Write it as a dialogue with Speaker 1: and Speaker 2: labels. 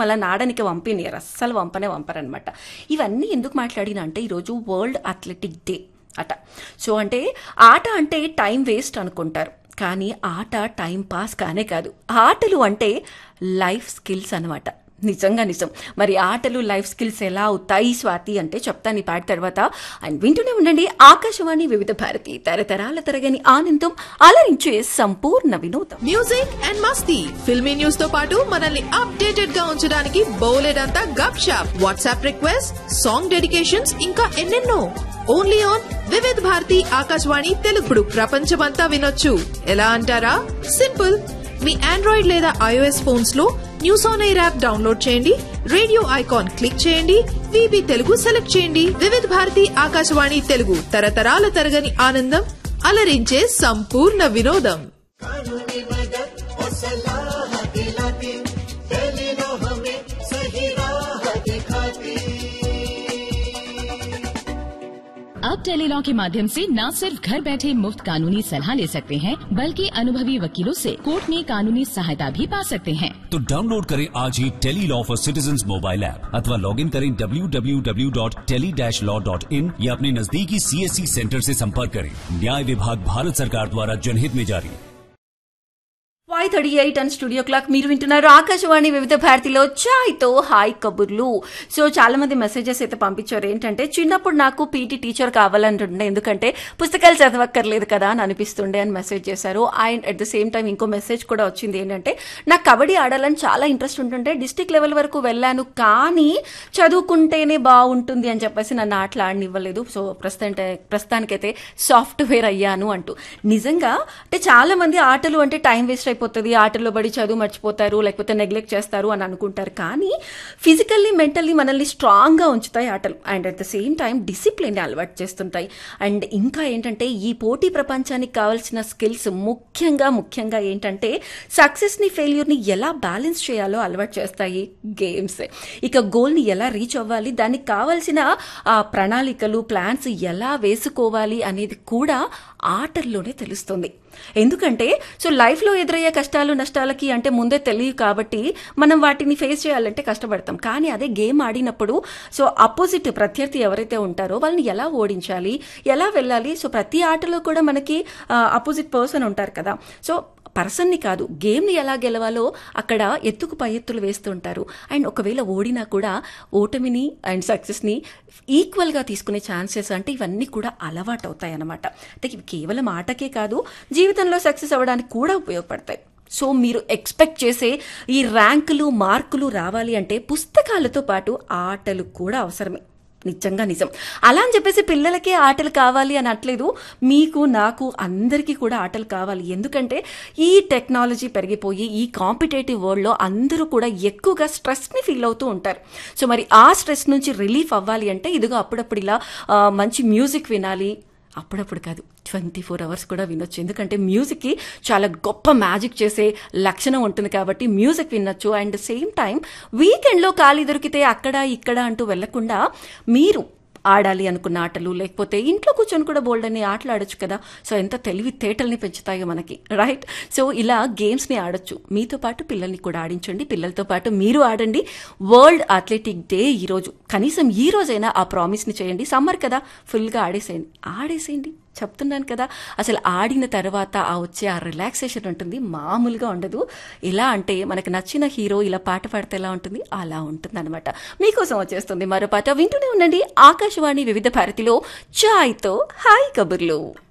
Speaker 1: మళ్ళీ నాడనికి పంపినియరు అస్సలు వంపనే వంపరనమాట ఇవన్నీ ఎందుకు మాట్లాడినా అంటే ఈరోజు వరల్డ్ అథ్లెటిక్ డే అట సో అంటే ఆట అంటే టైం వేస్ట్ అనుకుంటారు కానీ ఆట టైం పాస్ కానే కాదు ఆటలు అంటే లైఫ్ స్కిల్స్ అనమాట నిజంగా నిజం మరి ఆటలు లైఫ్ స్కిల్స్ ఎలా అవుతాయి స్వాతి అంటే చెప్తాను ఈ పాట తర్వాత అండ్ వింటూనే ఉండండి ఆకాశవాణి వివిధ భారతి తరతరాల తరగని ఆనందం అలరించే సంపూర్ణ వినోదం
Speaker 2: మ్యూజిక్ అండ్ మస్తీ ఫిల్మీ న్యూస్ తో పాటు మనల్ని అప్డేటెడ్ గా ఉంచడానికి బోలెడంతా గప్ షాప్ వాట్సాప్ రిక్వెస్ట్ సాంగ్ డెడికేషన్స్ ఇంకా ఎన్నెన్నో ఓన్లీ ఆన్ వివిధ్ భారతి ఆకాశవాణి తెలుగుడు ప్రపంచమంతా వినొచ్చు ఎలా అంటారా సింపుల్ మీ ఆండ్రాయిడ్ లేదా ఐఓఎస్ ఫోన్స్ లో news on air app download చేయండి రేడియో ఐకాన్ క్లిక్ చేయండి విబి తెలుగు సెలెక్ట్ చేయండి వివిధ్ భారతి ఆకాశవాణి తెలుగు తరతరాల తరగని ఆనందం అలరించే సంపూర్ణ వినోదం
Speaker 3: कानूनी मदद और सलाह दिलाती टेलीनो हमें सही राह दिखाती
Speaker 4: अब टेलीलॉ के माध्यम से न सिर्फ घर बैठे मुफ्त कानूनी सलाह ले सकते हैं बल्कि अनुभवी वकीलों से कोर्ट में कानूनी सहायता भी पा सकते हैं
Speaker 5: तो डाउनलोड करें आज ही tele law for citizen mobile app अथवा लॉग इन करें www.tele-law.in या अपने नजदीकी सीएससी सेंटर से संपर्क करें न्याय विभाग भारत सरकार द्वारा जनहित में जारी
Speaker 1: five thirty eight and studio clock మీరు వింటున్నారు ఆకాశవాణి వివిధ భారతిలో చాయ్తో హాయ్ కబుర్లు సో చాలా మంది మెసేజెస్ అయితే పంపించారు ఏంటంటే చిన్నప్పుడు నాకు పీటీ టీచర్ కావాలంటుండే ఎందుకంటే పుస్తకాలు చదవక్కర్లేదు కదా అని అనిపిస్తుండే అని మెసేజ్ చేశారు and at the same time ఇంకో మెసేజ్ కూడా వచ్చింది ఏంటంటే నాకు కబడ్డీ ఆడాలని చాలా ఇంట్రెస్ట్ ఉంటుండే డిస్టిక్ లెవెల్ వరకు వెళ్ళాను కానీ చదువుకుంటేనే బాగుంటుంది అని చెప్పేసి నన్ను ఆటలు ఆడనివ్వలేదు సో ప్రస్తుతం ప్రస్తుతానికైతే సాఫ్ట్వేర్ అయ్యాను అంటూ నిజంగా అంటే చాలా మంది ఆటలు అంటే టైం వేస్ట్ అయిపోతుంది ఆటల్లో పడి చదువు మర్చిపోతారు లేకపోతే నెగ్లెక్ట్ చేస్తారు అని అనుకుంటారు కానీ ఫిజికల్లీ మెంటల్లీ మనల్ని స్ట్రాంగ్గా ఉంచుతాయి ఆటలు and at the same time discipline అలవాటు చేస్తుంటాయి అండ్ ఇంకా ఏంటంటే ఈ పోటీ ప్రపంచానికి కావాల్సిన స్కిల్స్ ముఖ్యంగా ముఖ్యంగా ఏంటంటే సక్సెస్ని ఫెయిల్యూర్ని ఎలా బ్యాలెన్స్ చేయాలో అలవాటు చేస్తాయి గేమ్స్ ఇక గోల్ని ఎలా రీచ్ అవ్వాలి దానికి కావాల్సిన ఆ, ప్రణాళికలు ప్లాన్స్ ఎలా వేసుకోవాలి అనేది కూడా ఆటల్లోనే తెలుస్తుంది ఎందుకంటే సో లైఫ్లో ఎదురయ్యే కష్టాలు నష్టాలకి అంటే ముందే తెలియదు కాబట్టి మనం వాటిని ఫేస్ చేయాలంటే కష్టపడతాం కానీ అదే గేమ్ ఆడినప్పుడు సో అపోజిట్ ప్రత్యర్థి ఎవరైతే ఉంటారో వాళ్ళని ఎలా ఓడించాలి ఎలా వెళ్ళాలి సో ప్రతి ఆటలో కూడా మనకి అపోజిట్ పర్సన్ ఉంటారు కదా సో పర్సన్ని కాదు గేమ్ని ఎలా గెలవాలో అక్కడ ఎత్తుకు పై ఎత్తులు వేస్తుంటారు అండ్ ఒకవేళ ఓడినా కూడా ఓటమిని అండ్ సక్సెస్ని ఈక్వల్గా తీసుకునే ఛాన్సెస్ అంటే ఇవన్నీ కూడా అలవాటు అవుతాయి అన్నమాట అంటే ఇవి కేవలం ఆటకే కాదు జీవితంలో సక్సెస్ అవ్వడానికి కూడా ఉపయోగపడతాయి సో మీరు ఎక్స్పెక్ట్ చేసే ఈ ర్యాంకులు మార్కులు రావాలి అంటే పుస్తకాలతో పాటు ఆటలు కూడా అవసరమే నిజంగా నిజం అలా అని చెప్పేసి పిల్లలకే ఆటలు కావాలి అని అనట్లేదు మీకు నాకు అందరికీ కూడా ఆటలు కావాలి ఎందుకంటే ఈ టెక్నాలజీ పెరిగిపోయి ఈ కాంపిటేటివ్ వరల్డ్లో అందరూ కూడా ఎక్కువగా స్ట్రెస్ని ఫీల్ అవుతూ ఉంటారు సో మరి ఆ స్ట్రెస్ నుంచి రిలీఫ్ అవ్వాలి అంటే ఇదిగో అప్పుడప్పుడు ఇలా ఆ, మంచి మ్యూజిక్ వినాలి అప్పుడప్పుడు కాదు ట్వంటీ ఫోర్ అవర్స్ కూడా వినొచ్చు ఎందుకంటే మ్యూజిక్కి చాలా గొప్ప మ్యాజిక్ చేసే లక్షణం ఉంటుంది కాబట్టి మ్యూజిక్ వినొచ్చు అండ్ సేమ్ టైం వీకెండ్లో ఖాళీ దొరికితే అక్కడ ఇక్కడ అంటూ వెళ్లకుండా మీరు ఆడాలి అనుకున్న ఆటలు లేకపోతే ఇంట్లో కూర్చొని కూడా బోల్డ్ అని ఆటలు ఆడొచ్చు కదా సో ఎంత తెలివి తేటల్ని పెంచుతాయో మనకి రైట్ సో ఇలా గేమ్స్ని ఆడొచ్చు మీతో పాటు పిల్లల్ని కూడా ఆడించండి పిల్లలతో పాటు మీరు ఆడండి వరల్డ్ అథ్లెటిక్ డే ఈరోజు కనీసం ఈ రోజైనా ఆ ప్రామిస్ని చేయండి సమ్మర్ కదా ఫుల్గా ఆడేసేయండి ఆడేసేయండి చెప్తున్నాను కదా అసలు ఆడిన తర్వాత ఆ వచ్చే ఆ రిలాక్సేషన్ ఉంటుంది మామూలుగా ఉండదు ఎలా అంటే మనకు నచ్చిన హీరో ఇలా పాట పాడితే ఎలా ఉంటుంది అలా ఉంటుంది అనమాట మీకోసం వచ్చేస్తుంది మరో పాట వింటూనే ఉండండి ఆకాశవాణి వివిధ భారతిలో చాయ్తో హాయ్ కబుర్లు